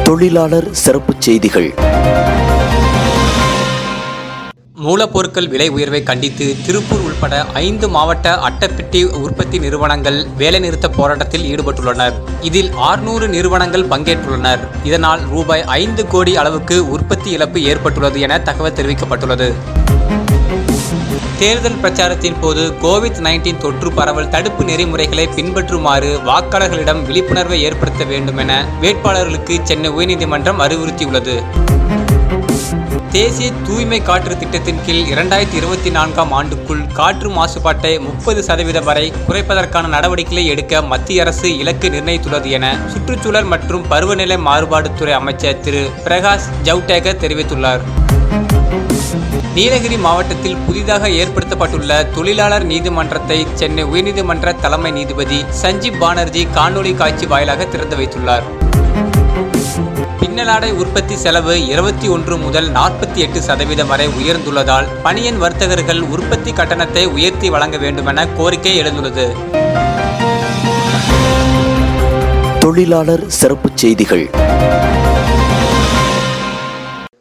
தொழிலாளர் சிறப்புச் செய்திகள் மூலப்பொருட்கள் விலை உயர்வை கண்டித்து திருப்பூர் உள்பட ஐந்து மாவட்ட அட்டைப்பெட்டி உற்பத்தி நிறுவனங்கள் வேலைநிறுத்த போராட்டத்தில் ஈடுபட்டுள்ளனர் இதில் 600 நிறுவனங்கள் பங்கேற்றுள்ளனர் இதனால் ரூபாய் ஐந்து கோடி அளவுக்கு உற்பத்தி இழப்பு ஏற்பட்டுள்ளது என தகவல் தெரிவிக்கப்பட்டுள்ளது தேர்தல் பிரச்சாரத்தின் போது கோவிட் 19 தொற்று பரவல் தடுப்பு நெறிமுறைகளை பின்பற்றுமாறு வாக்காளர்களிடம் விழிப்புணர்வை ஏற்படுத்த வேண்டும் என வேட்பாளர்களுக்கு சென்னை உயர்நீதிமன்றம் அறிவுறுத்தியுள்ளது தேசிய தூய்மை காற்று திட்டத்தின் கீழ் இரண்டாயிரத்தி இருபத்தி நான்காம் ஆண்டுக்குள் காற்று மாசுபாட்டை முப்பது சதவீதம் வரை குறைப்பதற்கான நடவடிக்கைகளை எடுக்க மத்திய அரசு இலக்கு நிர்ணயித்துள்ளது என சுற்றுச்சூழல் மற்றும் பருவநிலை மாறுபாடுத்துறை அமைச்சர் திரு பிரகாஷ் ஜவ்டேகர் தெரிவித்துள்ளார் நீலகிரி மாவட்டத்தில் புதிதாக ஏற்படுத்தப்பட்டுள்ள தொழிலாளர் நீதிமன்றத்தை சென்னை உயர்நீதிமன்ற தலைமை நீதிபதி சஞ்சீப் பானர்ஜி காணொலி காட்சி வாயிலாக திறந்து வைத்துள்ளார் பின்னலாடை உற்பத்தி செலவு இருபத்தி ஒன்று முதல் நாற்பத்தி எட்டு சதவீதம் வரை உயர்ந்துள்ளதால் பனியன் வர்த்தகர்கள் உற்பத்தி கட்டணத்தை உயர்த்தி வழங்க வேண்டுமென கோரிக்கை எழுந்துள்ளது தொழிலாளர் சிறப்புச் செய்திகள்